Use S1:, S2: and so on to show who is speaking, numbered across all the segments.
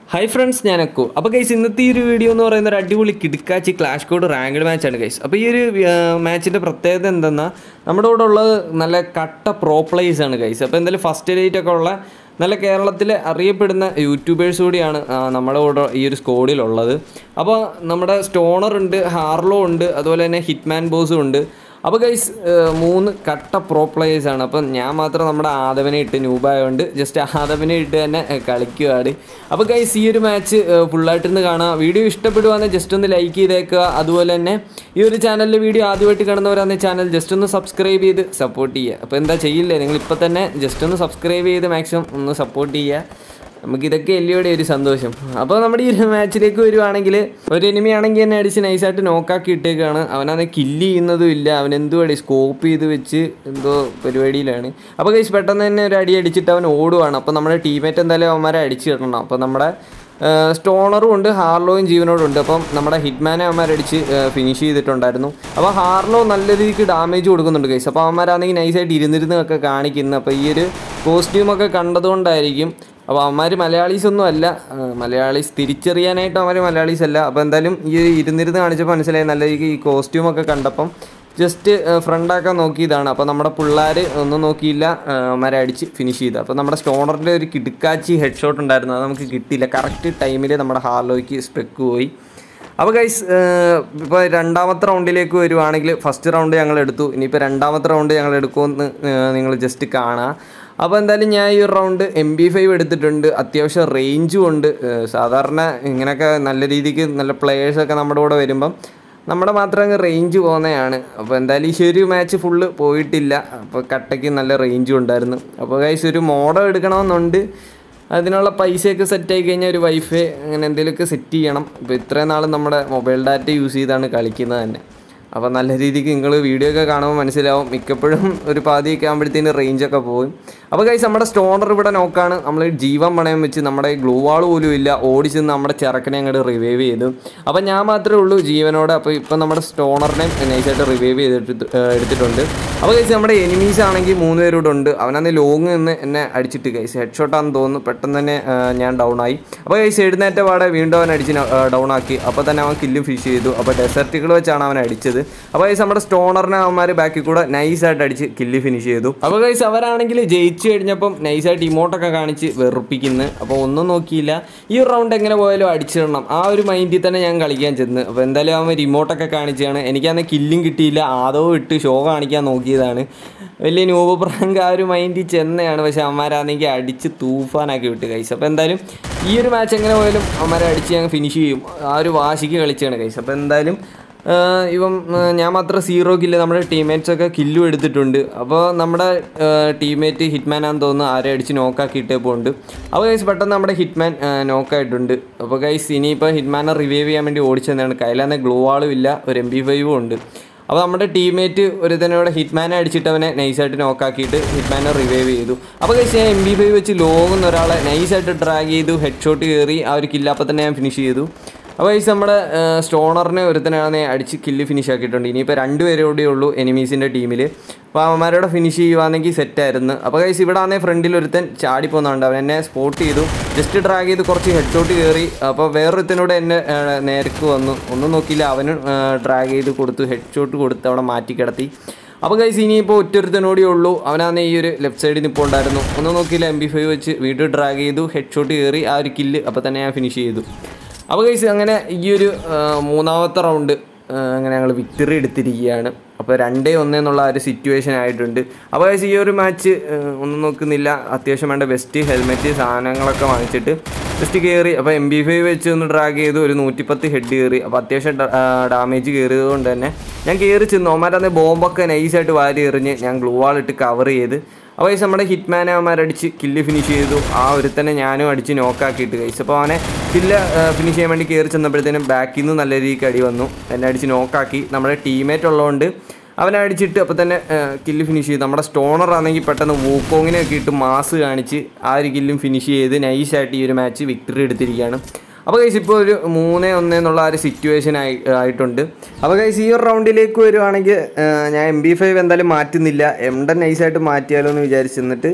S1: hi friends ഞാൻ അക്കു അപ്പോൾ guys ഇന്നത്തെ ഈ ഒരു വീഡിയോ എന്ന് പറയുന്ന ഒരു അടിപൊളി കിടുക്കാച്ചി ക്ലാഷ് കോഡ് റാങ്ക്ഡ് മാച്ചാണ് ഗൈസ് അപ്പോൾ ഈ ഒരു മാച്ചിൻ്റെ പ്രത്യേകത എന്തെന്നാൽ നമ്മുടെ കൂടെ ഉള്ളത് നല്ല കട്ട പ്രോ പ്ലേയേഴ്സ് ആണ് ഗൈസ് അപ്പോൾ എന്തായാലും ഫസ്റ്റ് ഡേറ്റ് ഒക്കെ ഉള്ള നല്ല കേരളത്തിലെ അറിയപ്പെടുന്ന യൂട്യൂബേഴ്സ് കൂടിയാണ് ആ, നമ്മുടെ കൂടെ ഈ ഒരു സ്കോഡിലുള്ളത് അപ്പോൾ നമ്മുടെ സ്റ്റോണർ ഉണ്ട് ഹാർലോ ഉണ്ട് അതുപോലെ തന്നെ ഹിറ്റ്മാൻ ബോസും ഉണ്ട് അപ്പോൾ ഗൈസ് മൂന്ന് കട്ട പ്രോ പ്ലേയേഴ്സ് ആണ് അപ്പം ഞാൻ മാത്രം നമ്മുടെ ആദവനെ ഇട്ട് ന്യൂബായതുകൊണ്ട് ജസ്റ്റ് ആദവനെ ഇട്ട് തന്നെ ഏഹ്, കളിക്കുകയാണ് അപ്പോൾ ഗൈസ് ഈ ഒരു മാച്ച് ഫുള്ളായിട്ടിരുന്ന് കാണാം വീഡിയോ ഇഷ്ടപ്പെടുവാണെങ്കിൽ ജസ്റ്റ് ഒന്ന് ലൈക്ക് ചെയ്തേക്കുക അതുപോലെ തന്നെ ഈ ഒരു ചാനലിലെ വീഡിയോ ആദ്യമായിട്ട് കാണുന്നവരാണെങ്കിൽ ചാനൽ ജസ്റ്റ് ഒന്ന് സബ്സ്ക്രൈബ് ചെയ്ത് സപ്പോർട്ട് ചെയ്യുക അപ്പോൾ എന്താ ചെയ്യില്ലേ നിങ്ങൾ ഇപ്പോൾ തന്നെ ജസ്റ്റ് ഒന്ന് സബ്സ്ക്രൈബ് ചെയ്ത് മാക്സിമം ഒന്ന് സപ്പോർട്ട് ചെയ്യുക നമുക്ക് ഇതൊക്കെ എല്ലിയോടെ ഒരു സന്തോഷം അപ്പോൾ നമ്മുടെ ഈ ഒരു മാച്ചിലേക്ക് വരുവാണെങ്കിൽ ഒരു എനിമി ആണെങ്കിൽ എന്നെ അടിച്ച് നൈസായിട്ട് നോക്കാക്കി ഇട്ടേക്കാണ് അവനത് കില്ല് ചെയ്യുന്നതും ഇല്ല അവൻ എന്തുവാടി സ്കോപ്പ് ചെയ്ത് വെച്ച് എന്തോ പരിപാടിയിലാണ് അപ്പോൾ കഴിച്ച് പെട്ടെന്ന് തന്നെ ഒരു അടി അടിച്ചിട്ട് അവൻ ഓടുവാണ് അപ്പോൾ നമ്മുടെ ടീമേറ്റ് എന്തായാലും അവന്മാരെ അടിച്ച് കിട്ടണം അപ്പോൾ നമ്മുടെ സ്റ്റോണറും ഉണ്ട് ഹാർലോയും ജീവനോടും ഉണ്ട് അപ്പം നമ്മുടെ ഹിറ്റ്മാനെ അവന്മാരടിച്ച് ഫിനിഷ് ചെയ്തിട്ടുണ്ടായിരുന്നു അപ്പോൾ ഹാർലോ നല്ല രീതിക്ക് ഡാമേജ് കൊടുക്കുന്നുണ്ട് കൈസ് അപ്പോൾ അവന്മാരാണെങ്കിൽ നൈസായിട്ട് ഇരുന്നിരുന്ന് ഒക്കെ കാണിക്കുന്നു അപ്പോൾ ഈ ഒരു കോസ്റ്റ്യൂമൊക്കെ കണ്ടതുകൊണ്ടായിരിക്കും അപ്പോൾ അവന്മാർ മലയാളീസ് ഒന്നും അല്ല ആ, മലയാളീസ് തിരിച്ചറിയാനായിട്ട് അവന്മാർ മലയാളീസ് അല്ല അപ്പോൾ എന്തായാലും ഈ ഇരുന്നിരുന്ന് കാണിച്ചപ്പോൾ മനസ്സിലായി നല്ല രീതിക്ക് ഈ കോസ്റ്റ്യൂമൊക്കെ കണ്ടപ്പം ജസ്റ്റ് ഫ്രണ്ടാക്കാൻ നോക്കിയതാണ് അപ്പോൾ നമ്മുടെ പിള്ളേർ ഒന്നും നോക്കിയില്ല ആ, അവന്മാരെ അടിച്ച് ഫിനിഷ് ചെയ്ത് അപ്പോൾ നമ്മുടെ സ്റ്റോണറിൻ്റെ ഒരു കിടുക്കാച്ചി ഹെഡ് ഷോട്ട് ഉണ്ടായിരുന്നു അത് നമുക്ക് കിട്ടിയില്ല കറക്റ്റ് ടൈമിൽ നമ്മുടെ ഹാർലോയ്ക്ക് സ്പെക്ക് പോയി അപ്പോൾ ഗൈസ് ഇപ്പോൾ രണ്ടാമത്തെ റൗണ്ടിലേക്ക് വരുവാണെങ്കിൽ ഫസ്റ്റ് റൗണ്ട് ഞങ്ങൾ എടുത്തു ഇനിയിപ്പോൾ രണ്ടാമത്തെ റൗണ്ട് ഞങ്ങൾ എടുക്കുമെന്ന് നിങ്ങൾ ജസ്റ്റ് കാണുക അപ്പോൾ എന്തായാലും ഞാൻ ഈ ഒരു റൗണ്ട് എം ബി ഫൈവ് എടുത്തിട്ടുണ്ട് അത്യാവശ്യം റേഞ്ചും ഉണ്ട് ഏഹ് സാധാരണ ഇങ്ങനെയൊക്കെ നല്ല രീതിക്ക് നല്ല പ്ലെയേഴ്സൊക്കെ നമ്മുടെ കൂടെ വരുമ്പം നമ്മുടെ മാത്രം അങ്ങ് റേഞ്ച് പോകുന്നതാണ് അപ്പോൾ എന്തായാലും ഈ ഒരു മാച്ച് ഫുള്ള് പോയിട്ടില്ല അപ്പോൾ കട്ടയ്ക്ക് നല്ല റേഞ്ചും ഉണ്ടായിരുന്നു അപ്പോൾ ഗൈസ് ഒരു മോഡൽ എടുക്കണമെന്നുണ്ട് അതിനുള്ള പൈസയൊക്കെ സെറ്റ് ആയി കഴിഞ്ഞാൽ ഒരു വൈഫൈ അങ്ങനെ എന്തെങ്കിലുമൊക്കെ സെറ്റ് ചെയ്യണം ഇപ്പോൾ ഇത്രയും നാൾ നമ്മുടെ മൊബൈൽ ഡാറ്റ യൂസ് ചെയ്താണ് കളിക്കുന്നത് തന്നെ അപ്പോൾ നല്ല രീതിക്ക് നിങ്ങൾ വീഡിയോ ഒക്കെ കാണുമ്പോൾ മനസ്സിലാവും മിക്കപ്പോഴും ഒരു പാതിയൊക്കെ ആകുമ്പോഴത്തേന് റേഞ്ചൊക്കെ പോകും അപ്പോൾ കൈസ് നമ്മുടെ സ്റ്റോണർ ഇവിടെ നോക്കാണ് നമ്മൾ ജീവൻ പണയം വെച്ച് നമ്മുടെ ഗ്ലൂ വാൾ പോലും ഇല്ല ഓടിച്ച് നമ്മുടെ ചെറുക്കനെ അങ്ങോട്ട് റിവൈവ് ചെയ്തു അപ്പോൾ ഞാൻ മാത്രമേ ഉള്ളൂ ജീവനോട് അപ്പോൾ ഇപ്പം നമ്മുടെ സ്റ്റോണറിനെ നൈസായിട്ട് റിവൈവ് ചെയ്തിട്ട് ഏഹ് എടുത്തിട്ടുണ്ട് അപ്പോൾ കൈസ് നമ്മുടെ എനിമീസ് ആണെങ്കിൽ മൂന്ന് പേരോട് ഉണ്ട് അവനന്ന് ലോങ് നിന്ന് എന്നെ അടിച്ചിട്ട് കൈസ് ഹെഡ് ഷോട്ടാന്ന് തോന്നുന്നു പെട്ടെന്ന് തന്നെ ഏഹ് ഞാൻ ഡൗൺ ആയി അപ്പോൾ കൈസ് എഴുന്നേറ്റ പാടെ വീണ്ടും അവൻ അടിച്ച് ഡൗൺ ആക്കി അപ്പോൾ തന്നെ അവൻ കില്ലും ഫിഷ് ചെയ്തു അപ്പോൾ ഡെസർട്ടുകൾ വെച്ചാണ് അവൻ അടിച്ചത് അപ്പോൾ കൈസ് നമ്മുടെ സ്റ്റോണറിനെ അവന്മാർ ബാക്കിൽ കൂടെ നൈസായിട്ട് അടിച്ച് കില്ല് ഫിനിഷ് ചെയ്തു അപ്പോൾ കൈസ് അവരാണെങ്കിൽ ജയിച്ചു കഴിഞ്ഞപ്പം നൈസായിട്ട് ഇമോട്ടൊക്കെ കാണിച്ച് വെറുപ്പിക്കുന്നു അപ്പോൾ ഒന്നും നോക്കിയില്ല ഈ ഒരു റൗണ്ട് എങ്ങനെ പോയാലും അടിച്ചിടണം ആ ഒരു മൈൻഡിൽ തന്നെ ഞാൻ കളിക്കാൻ ചെന്ന് അപ്പോൾ എന്തായാലും അവൻ റിമോട്ടൊക്കെ കാണിച്ചാണ് എനിക്കന്ന് കില്ലും കിട്ടിയില്ല ആദോ ഇട്ട് ഷോ കാണിക്കാൻ നോക്കിയതാണ് വലിയ ന്യൂബ് പ്രാങ്ക് ആ ഒരു മൈൻഡിൽ ചെന്നയാണ് പക്ഷെ അവന്മാരാണെങ്കിൽ അടിച്ച് തൂഫാനാക്കി വിട്ട് കൈസ് അപ്പോൾ എന്തായാലും ഈ ഒരു മാച്ച് എങ്ങനെ പോയാലും അവന്മാരെ അടിച്ച് ഞങ്ങൾ ഫിനിഷ് ചെയ്യും ആ ഒരു വാശിക്ക് കളിച്ചാണ് കൈസ് അപ്പോൾ എന്തായാലും ആഹ് ഇവൻ ആഹ് ഞാൻ മാത്രം സീറോ കില്ല് നമ്മുടെ ടീംമേറ്റ്സ് ഒക്കെ കില്ലും എടുത്തിട്ടുണ്ട് അപ്പോൾ നമ്മുടെ ടീംമേറ്റ് ഹിറ്റ്മാൻ ആണെന്ന് തോന്നുന്നു ആരെ അടിച്ച് നോക്കാക്കിയിട്ടേ പോകുന്നുണ്ട് അപ്പോൾ ഗൈസ് പെട്ടെന്ന് നമ്മുടെ ഹിറ്റ്മാൻ നോക്കായിട്ടുണ്ട് അപ്പോൾ ഗൈസ് ഇനിയിപ്പോൾ ഹിറ്റ്മാനെ റിവൈവ് ചെയ്യാൻ വേണ്ടി ഓടിച്ചതാണ് കയ്യിലാണെങ്കിൽ ഗ്ലൂ വാളും ഇല്ല ഒരു എം ബി ഫൈവും ഉണ്ട് അപ്പോൾ നമ്മുടെ ടീംമേറ്റ് ഒരു തന്നെ ഹിറ്റ്മാനെ അടിച്ചിട്ട് അവനെ നൈസായിട്ട് നോക്കാക്കിയിട്ട് ഹിറ്റ്മാനെ റിവൈവ് ചെയ്തു അപ്പോൾ കഴിച്ച് ഞാൻ എം ബി ഫൈവ് വെച്ച് ലോങ്ങുന്ന ഒരാളെ നൈസായിട്ട് ഡ്രാഗ് ചെയ്തു ഹെഡ് ഷോട്ട് കയറി ആ ഒരു കില്ലപ്പോൾ തന്നെ ഞാൻ ഫിനിഷ് ചെയ്തു അപ്പോൾ കഴിച്ച് നമ്മുടെ സ്റ്റോണറിനെ ഒരുത്തനാണ് അടിച്ച് കില്ല് ഫിനിഷ് ആക്കിയിട്ടുണ്ട് ഇനിയിപ്പോൾ രണ്ട് പേരേ കൂടെ ഉള്ളൂ എനിമീസിൻ്റെ ടീമിൽ അപ്പോൾ അവന്മാരോടെ ഫിനിഷ് ചെയ്യുവാണെങ്കിൽ സെറ്റായിരുന്നു അപ്പോൾ കഴിച്ച് ഇവിടെ ആണെങ്കിൽ ഫ്രണ്ടിൽ ഒരുത്തൻ ചാടി പോകുന്നുണ്ട് അവൻ എന്നെ സ്പോട്ട് ചെയ്തു ജസ്റ്റ് ഡ്രാഗ് ചെയ്ത് കുറച്ച് ഹെഡ് ഷോട്ട് കയറി അപ്പോൾ വേറൊരുത്തനോട് എന്നെ ആ, നേർക്ക് വന്നു ഒന്നും നോക്കിയില്ല അവനും ഡ്രാഗ് ചെയ്ത് കൊടുത്തു ഹെഡ് ഷോട്ട് കൊടുത്ത് അവിടെ മാറ്റി കിടത്തി അപ്പോൾ കൈസ് ഇനിയിപ്പോൾ ഒറ്റൊരുത്തനോടേ ഉള്ളൂ അവനാണ് ഈ ഒരു ലെഫ്റ്റ് സൈഡിൽ നിൽപ്പോൾ ഉണ്ടായിരുന്നു ഒന്നും നോക്കിയില്ല എം ബി ഫൈവ് വെച്ച് വീണ്ടും ഡ്രാഗ് ചെയ്തു ഹെഡ് ഷോട്ട് കയറി ആ ഒരു കില്ല് അപ്പോൾ തന്നെ ഞാൻ ഫിനിഷ് ചെയ്തു അപ്പോൾ കൈസ് അങ്ങനെ ഈ ഒരു ആ, മൂന്നാമത്തെ റൗണ്ട് അങ്ങനെ ഞങ്ങൾ വിക്ടറി എടുത്തിരിക്കുകയാണ് അപ്പോൾ രണ്ടേ ഒന്ന് എന്നുള്ള ആ ഒരു സിറ്റുവേഷൻ ആയിട്ടുണ്ട് അപ്പോൾ guys, ഈ ഒരു മാച്ച് ഒന്നും നോക്കുന്നില്ല അത്യാവശ്യം വേണ്ട ബെസ്റ്റ് ഹെൽമെറ്റ് സാധനങ്ങളൊക്കെ വാങ്ങിച്ചിട്ട് ജസ്റ്റ് കയറി അപ്പോൾ എം ബി ഫൈവ് വെച്ച് ഒന്ന് ഡ്രാഗ് ചെയ്തു ഒരു നൂറ്റിപ്പത്ത് ഹെഡ് കയറി അപ്പോൾ അത്യാവശ്യം ഡാമേജ് കയറിയത് കൊണ്ട് തന്നെ ഞാൻ കയറി ചെന്നു അവന്മാരന്ന് ബോംബൊക്കെ നൈസായിട്ട് വാരി എറിഞ്ഞ് ഞാൻ ഗ്ലൂ വാൾ ഇട്ട് കവർ ചെയ്ത് അപ്പോൾ ഗൈസ് നമ്മുടെ ഹിറ്റ്മാനെ അവന്മാരടിച്ച് കില്ല് ഫിനിഷ് ചെയ്തു ആ ഒരുത്തനെ ഞാനും അടിച്ച് നോക്കാക്കിയിട്ട് ഗൈസ് അപ്പോൾ അവനെ കില്ല് ഫിനിഷ് ചെയ്യാൻ വേണ്ടി കയറി ചെന്നപ്പോഴത്തേനും ബാക്കിൽ നിന്ന് നല്ല രീതിക്ക് അടി വന്നു എന്നെ അടിച്ച് നോക്കാക്കി നമ്മുടെ ടീമേറ്റ് ഉള്ളതുകൊണ്ട് അവനെ അടിച്ചിട്ട് അപ്പോൾ തന്നെ കില്ല് ഫിനിഷ് ചെയ്തു നമ്മുടെ സ്റ്റോണർ ആണെങ്കിൽ പെട്ടെന്ന് വൂക്കോങ്ങിനെ ഒക്കെ ഇട്ട് മാസ് കാണിച്ച് ആ ഒരു കില്ലും ഫിനിഷ് ചെയ്ത് നൈസായിട്ട് ഈ ഒരു മാച്ച് വിക്ടറി എടുത്തിരിക്കുകയാണ് അപ്പോൾ കൈസ് ഇപ്പോൾ ഒരു മൂന്ന് ഒന്ന് എന്നുള്ള ആ ഒരു സിറ്റുവേഷൻ ആയി ആയിട്ടുണ്ട് അപ്പോൾ കൈസ് ഈ ഒരു റൗണ്ടിലേക്ക് വരുവാണെങ്കിൽ ആ, ഞാൻ എം ബി ഫൈവ് എന്തായാലും മാറ്റുന്നില്ല എം ഡൻ നൈസായിട്ട് മാറ്റിയാലോ എന്ന് വിചാരിച്ച് എന്നിട്ട്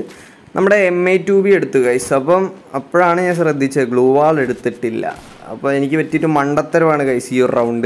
S1: നമ്മുടെ എം ഐ ടു ബി എടുത്തു ഗൈസ് അപ്പം അപ്പോഴാണ് ഞാൻ ശ്രദ്ധിച്ചത് ഗ്ലൂ വാൾ എടുത്തിട്ടില്ല അപ്പോൾ എനിക്ക് പറ്റിയിട്ട് മണ്ടത്തരമാണ് ഗൈസ് ഈ ഒരു റൗണ്ട്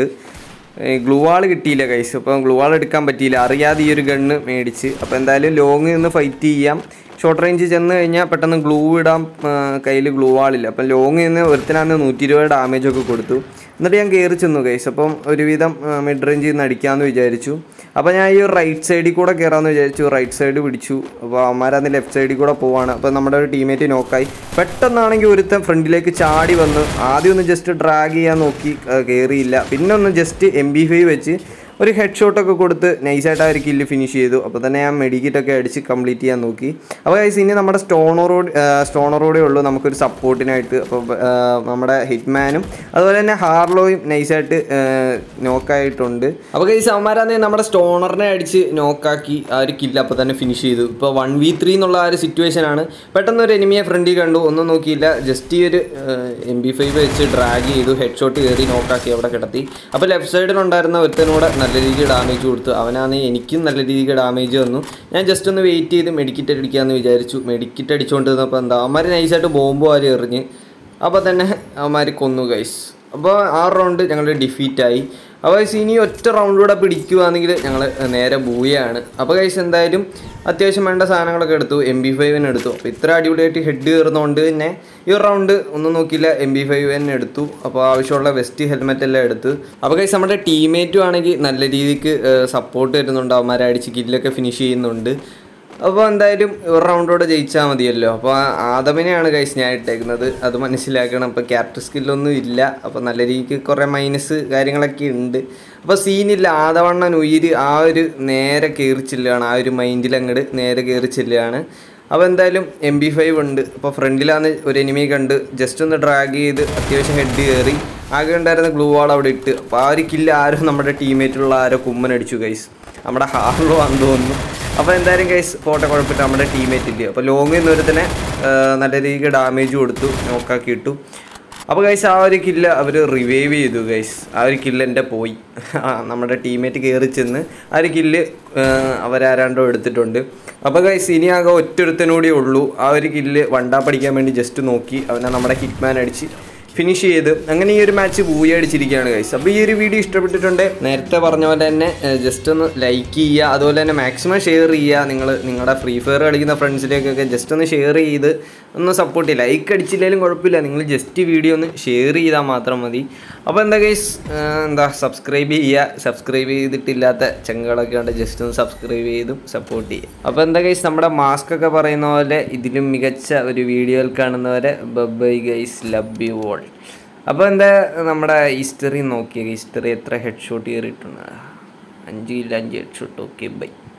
S1: ഗ്ലൂ വാൾ കിട്ടിയില്ല കൈസ് അപ്പം ഗ്ലൂ വാൾ എടുക്കാൻ പറ്റിയില്ല അറിയാതെ ഈ ഒരു ഗണ്ണ് മേടിച്ച് അപ്പോൾ എന്തായാലും ലോങ് നിന്ന് ഫൈറ്റ് ചെയ്യാം ഷോർട്ട് റേഞ്ച് ചെന്ന് കഴിഞ്ഞാൽ പെട്ടെന്ന് ഗ്ലൂ ഇടാൻ കയ്യിൽ ഗ്ലൂ വാളില്ല അപ്പം ലോങ് നിന്ന് ഒരുത്തനാന്ന് നൂറ്റി ഇരുപത് ഡാമേജ് ഒക്കെ കൊടുത്തു എന്നിട്ട് ഞാൻ കയറി ചെന്നു കൈസ് അപ്പം ഒരുവിധം മിഡ് റേഞ്ചിൽ നിന്ന് അടിക്കാമെന്ന് വിചാരിച്ചു അപ്പോൾ ഞാൻ ഈ ഒരു റൈറ്റ് സൈഡിൽ കൂടെ കയറാമെന്ന് വിചാരിച്ചു റൈറ്റ് സൈഡ് പിടിച്ചു അപ്പോൾ അവന്മാരന്ന് ലെഫ്റ്റ് സൈഡിൽ കൂടെ പോവാണ് അപ്പോൾ നമ്മുടെ ഒരു ടീമേറ്റ് നോക്കായി പെട്ടെന്നാണെങ്കിൽ ഒരുത്തൻ ഫ്രണ്ടിലേക്ക് ചാടി വന്ന് ആദ്യം ഒന്ന് ജസ്റ്റ് ഡ്രാഗ് ചെയ്യാൻ നോക്കി ആ, കയറിയില്ല പിന്നെ ഒന്ന് ജസ്റ്റ് എം ബി ഫൈവ് വെച്ച് ഒരു ഹെഡ് ഷോട്ടൊക്കെ കൊടുത്ത് നൈസായിട്ട് ആ ഒരു കില്ല് ഫിനിഷ് ചെയ്തു അപ്പോൾ തന്നെ ഞാൻ മെഡിക്കിറ്റൊക്കെ അടിച്ച് കംപ്ലീറ്റ് ചെയ്യാൻ നോക്കി അപ്പോൾ ഗൈസ് ഇനി നമ്മുടെ സ്റ്റോണറോട് സ്റ്റോണറോടെ ഉള്ളൂ നമുക്കൊരു സപ്പോർട്ടിനായിട്ട് അപ്പോൾ ആ, നമ്മുടെ ഹിറ്റ്മാനും അതുപോലെ തന്നെ ഹാർലോയും നൈസായിട്ട് നോക്കായിട്ടുണ്ട് അപ്പോൾ ഗൈസ് അവന്മാരാണെങ്കിൽ നമ്മുടെ സ്റ്റോണറിനെ അടിച്ച് നോക്കാക്കി ആ ഒരു കില്ല് അപ്പോൾ തന്നെ ഫിനിഷ് ചെയ്തു ഇപ്പോൾ വൺ വി ത്രീ എന്നുള്ള ആ ഒരു സിറ്റുവേഷനാണ് പെട്ടെന്ന് ഒരു എനിമിയെ ഫ്രണ്ടിൽ കണ്ടു ഒന്നും നോക്കിയില്ല ജസ്റ്റ് ഈ ഒരു എം ബി ഫൈവ് വെച്ച് ഡ്രാഗ് ചെയ്തു ഹെഡ് ഷോട്ട് കയറി നോക്കാക്കി അവിടെ കിടത്തി അപ്പോൾ ലെഫ്റ്റ് സൈഡിലുണ്ടായിരുന്ന ഒരുത്തനൂടെ നല്ല രീതിക്ക് ഡാമേജ് കൊടുത്തു അവനാണെങ്കിൽ എനിക്കും നല്ല രീതിക്ക് ഡാമേജ് വന്നു ഞാൻ ജസ്റ്റ് ഒന്ന് വെയിറ്റ് ചെയ്ത് മെഡിക്കിറ്റ് അടിക്കാമെന്ന് വിചാരിച്ചു മെഡിക്കിറ്റ് അടിച്ചുകൊണ്ട് നിന്നപ്പോൾ എന്താ അവന്മാർ നൈസായിട്ട് ബോംബ് വാരി എറിഞ്ഞ് അപ്പോൾ തന്നെ അവന്മാർ കൊന്നു ഗൈസ് അപ്പോൾ ആ റൗണ്ട് ഞങ്ങൾ ഡിഫീറ്റായി അപ്പോൾ ഗൈസ് ഇനി ഒറ്റ റൗണ്ട് കൂടെ പിടിക്കുകയാണെങ്കിൽ ഞങ്ങൾ നേരെ ബൂയാണ് അപ്പോൾ ഗൈസ് എന്തായാലും അത്യാവശ്യം വേണ്ട സാധനങ്ങളൊക്കെ എടുത്തു എം ബി ഫൈവിന് എടുത്തു അപ്പോൾ ഇത്ര അടിപൊളിയായിട്ട് ഹെഡ് കയറുന്നതുകൊണ്ട് തന്നെ ഈ ഒരു റൗണ്ട് ഒന്നും നോക്കിയില്ല എം ബി ഫൈവ് തന്നെ എടുത്തു അപ്പോൾ ആവശ്യമുള്ള വെസ്റ്റ് ഹെൽമെറ്റ് എല്ലാം എടുത്ത് അപ്പോൾ ഗൈസ് നമ്മുടെ ടീമേറ്റും ആണെങ്കിൽ നല്ല രീതിക്ക് സപ്പോർട്ട് തരുന്നുണ്ട് അവന്മാരെ അടിച്ച് കില്ലൊക്കെ ഫിനിഷ് ചെയ്യുന്നുണ്ട് അപ്പോൾ എന്തായാലും ഒരു റൗണ്ടോടെ ജയിച്ചാൽ മതിയല്ലോ അപ്പോൾ ആ ആദമിനെയാണ് കൈസ് ഞാൻ ഇട്ടേക്കുന്നത് അത് മനസ്സിലാക്കണം അപ്പോൾ ക്യാരക്ടർ സ്കില്ലൊന്നും ഇല്ല അപ്പോൾ നല്ല രീതിക്ക് കുറേ മൈനസ് കാര്യങ്ങളൊക്കെ ഉണ്ട് അപ്പോൾ സീനില്ല ആദവണ്ണൻ ഉയിര് ആ ഒരു നേരെ കയറി ചെല്ലുകയാണ് ആ ഒരു മൈൻഡിൽ അങ്ങോട്ട് നേരെ കയറി ചെല്ലുകയാണ് അപ്പോൾ എന്തായാലും എം ബി ഫൈവ് ഉണ്ട് അപ്പോൾ ഫ്രണ്ടിലാണ് ഒരു എനിമി കണ്ട് ജസ്റ്റ് ഒന്ന് ഡ്രാഗ് ചെയ്ത് അത്യാവശ്യം ഹെഡ് കയറി ആകെ ഉണ്ടായിരുന്ന ഗ്ലൂ വാൾ അവിടെ ഇട്ട് അപ്പോൾ ആ ഒരു കില്ല് ആരും നമ്മുടെ ടീമേറ്റുള്ള ആരോ കുമ്മനടിച്ചു ഗൈസ് നമ്മുടെ ഹാർലോ ആണെന്ന് തോന്നുന്നു അപ്പോൾ എന്തായാലും ഗൈസ് പോട്ടെ കുഴപ്പമില്ല നമ്മുടെ ടീമേറ്റ് ഇല്ല അപ്പോൾ ലോങ്ങിൽ നിന്ന് ഒരുത്തനെ ആ, നല്ല രീതിക്ക് ഡാമേജ് കൊടുത്തു നോക്കാക്കി ഇട്ടു അപ്പോൾ ഗൈസ് ആ ഒരു കില്ല് അവർ റിവൈവ് ചെയ്തു ഗൈസ് ആ ഒരു കില്ല് എൻ്റെ പോയി ആ, നമ്മുടെ ടീമേറ്റ് കയറി ചെന്ന് ആ ഒരു കില്ല് അവരാരാണ്ടോ എടുത്തിട്ടുണ്ട് അപ്പോൾ ഗൈസ് ഇനി ആകെ ഒറ്റൊരുത്തനൂടെ ഉള്ളൂ ആ ഒരു കില്ല് വണ്ടാ പഠിക്കാൻ വേണ്ടി ജസ്റ്റ് നോക്കി അവനെ നമ്മുടെ ഹിറ്റ്മാൻ അടിച്ച് ഫിനിഷ് ചെയ്ത് അങ്ങനെ ഈ ഒരു മാച്ച് പൂയി അടിച്ചിരിക്കുകയാണ് ഗൈസ് അപ്പോൾ ഈ ഒരു വീഡിയോ ഇഷ്ടപ്പെട്ടിട്ടുണ്ട് നേരത്തെ പറഞ്ഞ പോലെ തന്നെ ജസ്റ്റ് ഒന്ന് ലൈക്ക് ചെയ്യുക അതുപോലെ തന്നെ മാക്സിമം ഷെയർ ചെയ്യുക നിങ്ങൾ നിങ്ങളുടെ ഫ്രീ ഫയർ കളിക്കുന്ന ഫ്രണ്ട്സിലേക്കൊക്കെ ജസ്റ്റ് ഒന്ന് ഷെയർ ചെയ്ത് ഒന്ന് സപ്പോർട്ട് ചെയ്യുക ലൈക്ക് അടിച്ചില്ലെങ്കിലും കുഴപ്പമില്ല നിങ്ങൾ ജസ്റ്റ് വീഡിയോ ഒന്ന് ഷെയർ ചെയ്താൽ മാത്രം മതി അപ്പോൾ എന്താ ഗൈസ് എന്താ സബ്സ്ക്രൈബ് ചെയ്യുക സബ്സ്ക്രൈബ് ചെയ്തിട്ടില്ലാത്ത ചങ്ങകളൊക്കെ ഉണ്ട് ജസ്റ്റ് ഒന്ന് സബ്സ്ക്രൈബ് ചെയ്തും സപ്പോർട്ട് ചെയ്യുക അപ്പോൾ എന്താ ഗൈസ് നമ്മുടെ മാസ്ക് ഒക്കെ പറയുന്ന പോലെ ഇതിലും മികച്ച ഒരു വീഡിയോയിൽ കാണുന്നവരെ bye guys love you all അപ്പോൾ എന്താ നമ്മുടെ ഹിസ്റ്ററി നോക്കിയ ഹിസ്റ്ററി എത്ര ഹെഡ് ഷോട്ട് കയറിയിട്ടുണ്ട് അഞ്ച് ഇല്ല അഞ്ച് ഹെഡ് ഷോട്ട് ഓക്കെ ബൈ